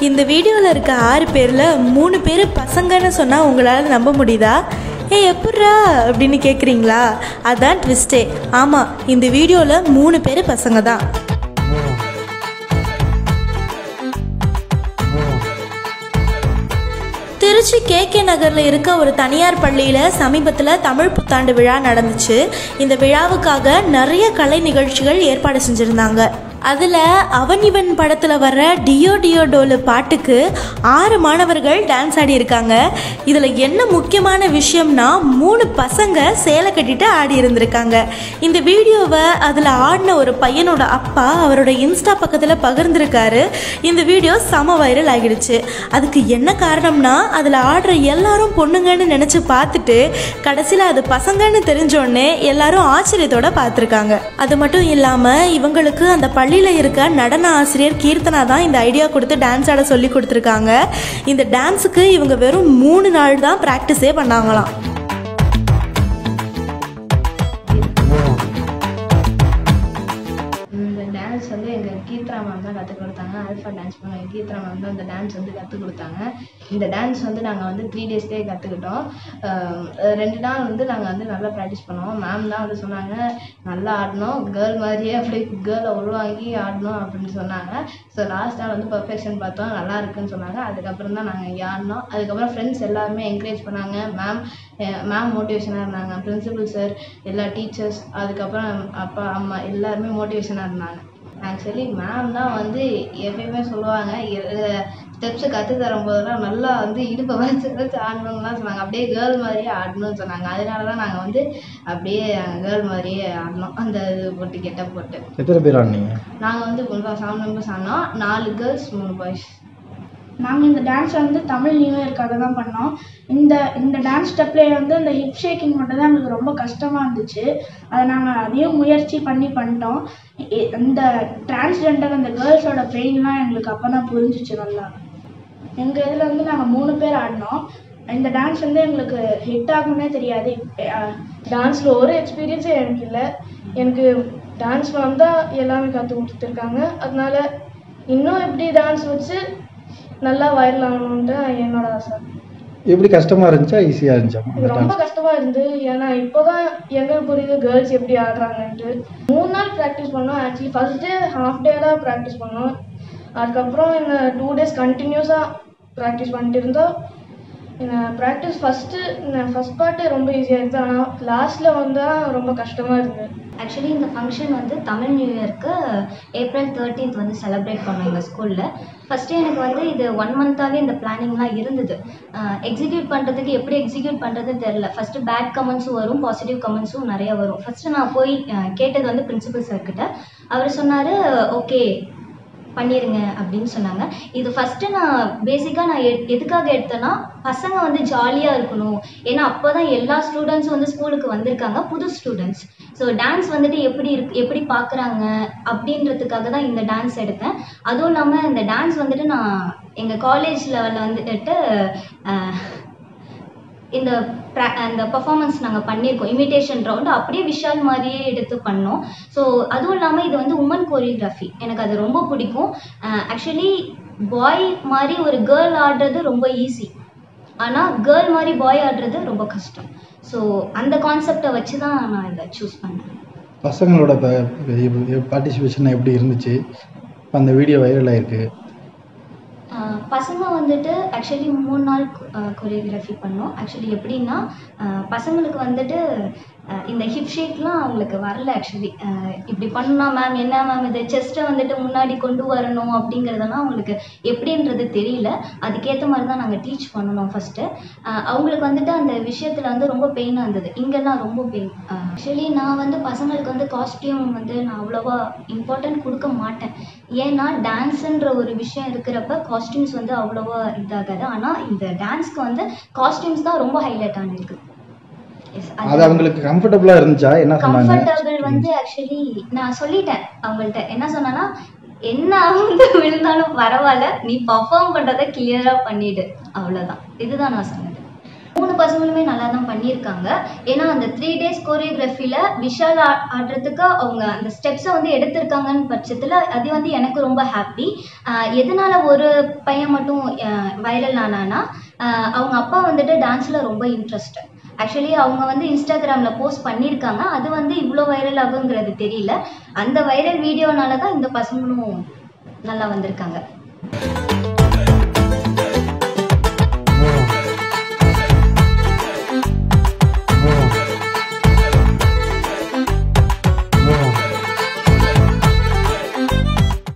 இந்த வீடியோவில் இருக்க ஆறு பேரில் மூணு பேர் பசங்கன்னு சொன்னால் உங்களால் நம்ப முடியுதா ஏ எப்புட்றா அப்படின்னு கேட்குறீங்களா அதான் ட்விஸ்டே ஆமாம் இந்த வீடியோவில் மூணு பேர் பசங்க தான் திருச்சி கே கே நகரில் இருக்க ஒரு தனியார் பள்ளியில் சமீபத்தில் தமிழ் புத்தாண்டு விழா நடந்துச்சு இந்த விழாவுக்காக நிறைய கலை நிகழ்ச்சிகள் ஏற்பாடு செஞ்சுருந்தாங்க அதில் அவன் இவன் படத்தில் வர்ற டியோ டியோ டோலு பாட்டுக்கு ஆறு மாணவர்கள் டான்ஸ் ஆடி இருக்காங்க இதில் என்ன முக்கியமான விஷயம்னா மூணு பசங்க சேலை கட்டிட்டு ஆடி இருந்திருக்காங்க இந்த வீடியோவை அதில் ஆடின ஒரு பையனோட அப்பா அவரோட இன்ஸ்டா பக்கத்தில் பகிர்ந்திருக்காரு இந்த வீடியோ செம வைரல் ஆகிடுச்சு அதுக்கு என்ன காரணம்னா அதில் ஆடுற எல்லாரும் பொண்ணுங்கன்னு நினச்சி பார்த்துட்டு கடைசியில் அது பசங்கன்னு தெரிஞ்சோடனே எல்லாரும் ஆச்சரியத்தோட பார்த்துருக்காங்க அது மட்டும் இல்லாமல் இவங்களுக்கு அந்த பள்ளியில் இருக்க நடன ஆசிரியர் கீர்த்தனா தான் இந்த ஐடியா கொடுத்து டான்ஸ் ஆட சொல்லி கொடுத்துருக்காங்க இந்த டான்ஸுக்கு இவங்க வெறும் மூணு நாள் தான் ப்ராக்டிஸே பண்ணாங்களாம் இந்த டான்ஸ் வந்து எங்கள் கீர்த்தனா மேம் தான் கற்றுக் கொடுத்தாங்க ஆல்ஃபா டான்ஸ் பண்ண கீர்த்தனா மேம் தான் இந்த டான்ஸ் வந்து கற்றுக் கொடுத்தாங்க இந்த டான்ஸ் வந்து நாங்கள் வந்து த்ரீ டேஸ்லேயே கற்றுக்கிட்டோம் ரெண்டு நாள் வந்து நாங்கள் வந்து நல்லா ப்ராக்டிஸ் பண்ணுவோம் மேம் தான் வந்து சொன்னாங்க நல்லா ஆடணும் கேர்ள் மாதிரியே அப்படியே கேர்ளை உள்வாங்கி ஆடணும் அப்படின்னு சொன்னாங்க ஸோ லாஸ்ட் நாள் வந்து பர்ஃபெக்ஷன் பார்த்தோம் நல்லா இருக்குன்னு சொன்னாங்க அதுக்கப்புறம் தான் நாங்கள் இங்கே ஆடினோம் அதுக்கப்புறம் ஃப்ரெண்ட்ஸ் எல்லாருமே என்கரேஜ் பண்ணாங்க மேம் மேம் மோட்டிவேஷனாக இருந்தாங்க பிரின்சிபல் சார் எல்லா டீச்சர்ஸ் அதுக்கப்புறம் அப்பா அம்மா எல்லாருமே மோட்டிவேஷனாக இருந்தாங்க ஆக்சுவலி மேம் தான் வந்து எப்பயுமே சொல்லுவாங்க ஸ்டெப்ஸு கற்று தரும் போதெல்லாம் நல்லா வந்து இடுப்பை வச்சு வச்சு ஆடணும்லாம் சொன்னாங்க அப்படியே கேர்ள் மாதிரியே ஆடணும்னு சொன்னாங்க அதனால தான் நாங்கள் வந்து அப்படியே கேர்ள் மாதிரியே ஆடினோம் அந்த இது போட்டு கெட்டப் போட்டு எத்தனை பேர் ஆடினீங்க நாங்கள் வந்து செவன் மெம்பர்ஸ் ஆனோம் நாலு கேர்ள்ஸ் மூணு பாய்ஸ் நாங்கள் இந்த டான்ஸ் வந்து தமிழ் நியூ இயர்க்காக தான் பண்ணோம் இந்த இந்த டான்ஸ் ஸ்டெப்லேயே வந்து இந்த ஹிப் ஷேக்கிங் மட்டும் தான் எங்களுக்கு ரொம்ப கஷ்டமாக இருந்துச்சு அதை நாங்கள் அதையும் முயற்சி பண்ணி பண்ணிட்டோம் இ- இந்த டிரான்ஸ்ஜெண்டர் அந்த கேர்ள்ஸோட பெயின்லாம் எங்களுக்கு அப்போ தான் புரிஞ்சிச்சு நல்லா எங்கள் இதில் வந்து நாங்கள் மூணு பேர் ஆடினோம் இந்த டான்ஸ் வந்து எங்களுக்கு ஹிட் ஆகும்னே தெரியாது டான்ஸில் ஒரு எக்ஸ்பீரியன்ஸே எனக்கு இல்லை எனக்கு டான்ஸ் மேம் தான் எல்லாமே கற்றுக் கொடுத்துருக்காங்க அதனால இன்னும் எப்படி டான்ஸ் வச்சு நல்லா வைரல் ஆகணுன்ட்டு என்னோட ஆசை எப்படி கஷ்டமா இருந்துச்சா ஈஸியா இருந்துச்சா அந்த இது ரொம்ப டான்ஸ் கஷ்டமா இருந்து ஏன்னா இப்போதான் எங்களுக்கு புரியுது கேர்ள்ஸ் எப்படி ஆடுறாங்கன்ட்டு மூணு நாள் ப்ராக்டிஸ் பண்ணோம் actually first day half day தான் ப்ராக்டிஸ் பண்ணோம் அதுக்கப்புறம் இந்த டூ டேஸ் கண்டினியூஸாக ப்ராக்டிஸ் பண்ணிட்டு இருந்தோம் இந்த ப்ராக்டிஸ் ஃபஸ்ட்டு இந்த ஃபஸ்ட் பார்ட்டு ரொம்ப ஈஸியாக இருந்தது ஆனால் லாஸ்ட்டில் வந்தால் ரொம்ப கஷ்டமாக இருந்தது ஆக்சுவலி இந்த ஃபங்க்ஷன் வந்து தமிழ் நியூ இயர்க்கு ஏப்ரல் தேர்ட்டீன்த் வந்து செலிப்ரேட் பண்ணோம் எங்கள் ஸ்கூலில் ஃபஸ்ட்டு எனக்கு வந்து இது ஒன் மந்த்தாகவே இந்த பிளானிங்லாம் இருந்தது எக்ஸிக்யூட் பண்ணுறதுக்கு எப்படி எக்ஸிக்யூட் பண்ணுறதுன்னு தெரில ஃபஸ்ட்டு பேட் கமெண்ட்ஸும் வரும் பாசிட்டிவ் கமெண்ட்ஸும் நிறைய வரும் ஃபஸ்ட்டு நான் போய் அஹ், கேட்டது வந்து பிரின்சிபல் சார்கிட்ட அவர் சொன்னார் ஓகே பண்ணிருங்க அப்படின்னு சொன்னாங்க இது ஃபஸ்ட்டு நான் பேசிக்காக நான் எ எதுக்காக எடுத்தேன்னா பசங்க வந்து ஜாலியாக இருக்கணும் ஏன்னா அப்போ தான் எல்லா ஸ்டூடெண்ட்ஸும் வந்து ஸ்கூலுக்கு வந்திருக்காங்க புது ஸ்டூடெண்ட்ஸ் ஸோ டான்ஸ் வந்துட்டு எப்படி இருக்கு எப்படி பார்க்குறாங்க அப்படின்றதுக்காக தான் இந்த டான்ஸ் எடுத்தேன் அதுவும் இல்லாமல் இந்த டான்ஸ் வந்துட்டு நான் எங்கள் காலேஜ் லெவலில் வந்துட்டு அஹ், இந்த pra- அந்த பர்ஃபார்மன்ஸ் நாங்கள் பண்ணியிருக்கோம் இமிடேஷன் ரவுண்ட் அப்படியே விஷால் மாதிரியே எடுத்து பண்ணோம் ஸோ அதுவும் இல்லாமல் இது வந்து உமன் கோரியோகிராஃபி எனக்கு அது ரொம்ப பிடிக்கும் ஆக்சுவலி பாய் மாதிரி ஒரு கேர்ள் ஆடுறது ரொம்ப ஈஸி ஆனால் கேர்ள் மாதிரி பாய் ஆடுறது ரொம்ப கஷ்டம் ஸோ அந்த கான்செப்டை வச்சு தான் நான் இதை சூஸ் பண்ணேன் பசங்களோட பார்ட்டிசிபேஷன் எப்படி இருந்துச்சு இப்போ அந்த வீடியோ வைரல் ஆயிருக்கு ஆஹ் பசங்க வந்துட்டு ஆக்சுவலி மூணு நாள் கொரியோகிராஃபி பண்ணோம் ஆக்சுவலி எப்படின்னா ஆஹ் பசங்களுக்கு வந்துட்டு ஆஹ் இந்த ஹிப் ஷேக்லாம் அவங்களுக்கு வரல ஆக்சுவலி இப்படி பண்ணா மேம் என்ன மேம் இது செஸ்ட்டை வந்துட்டு முன்னாடி கொண்டு வரணும் அப்படிங்கிறதெல்லாம் அவங்களுக்கு எப்படின்றது தெரியல அதுக்கேற்ற மாதிரி தான் நாங்கள் டீச் பண்ணணும் ஃபஸ்ட்டு அவங்களுக்கு வந்துட்டு அந்த விஷயத்தில் வந்து ரொம்ப பெயினாக இருந்தது இங்கெல்லாம் ரொம்ப பெயின் ஆக்சுவலி நான் வந்து பசங்களுக்கு வந்து காஸ்டியூம் வந்து நான் அவ்வளோவா இம்பார்ட்டன்ட் கொடுக்க மாட்டேன் ஏன்னா டான்ஸுன்ற ஒரு விஷயம் இருக்கிறப்ப காஸ்டியூம்ஸ் வந்து அவ்வளோவா இதாகாது ஆனால் இந்த டான்ஸ்க்கு வந்து காஸ்டியூம்ஸ் தான் ரொம்ப ஹைலைட் ஆனிருக்கு Yes, அது அவங்களுக்கு கம்ஃபர்டபுளா இருந்துச்சா என்ன சொன்னாங்க கம்ஃபர்டபுள் வந்து ஆக்சுவலி நான் சொல்லிட்டேன் அவங்கள்ட்ட என்ன சொன்னேன்னா என்ன வந்து விழுந்தாலும் பரவாயில்ல நீ பர்ஃபார்ம் பண்றதை கிளியரா பண்ணிடு அவ்வளவுதான் இதுதான் நான் சொன்னது மூணு பசங்களுமே நல்லா தான் பண்ணியிருக்காங்க ஏன்னா அந்த த்ரீ டேஸ் கோரியோகிராஃபியில் விஷால் ஆ- ஆடுறதுக்கு அவங்க அந்த ஸ்டெப்ஸை வந்து எடுத்திருக்காங்கன்னு பட்சத்தில் அது வந்து எனக்கு ரொம்ப ஹாப்பி எதனால ஒரு பையன் மட்டும் வைரல் ஆனானா ஆஹ் அவங்க அப்பா வந்துட்டு டான்ஸில் ரொம்ப இன்ட்ரெஸ்ட் ஆக்சுவலி அவங்க வந்து இன்ஸ்டாகிராமில் போஸ்ட் பண்ணியிருக்காங்க அது வந்து இவ்வளோ வைரல் ஆகுங்கிறது தெரியல அந்த வைரல் வீடியோனால தான் இந்த பசங்களும் நல்லா வந்திருக்காங்க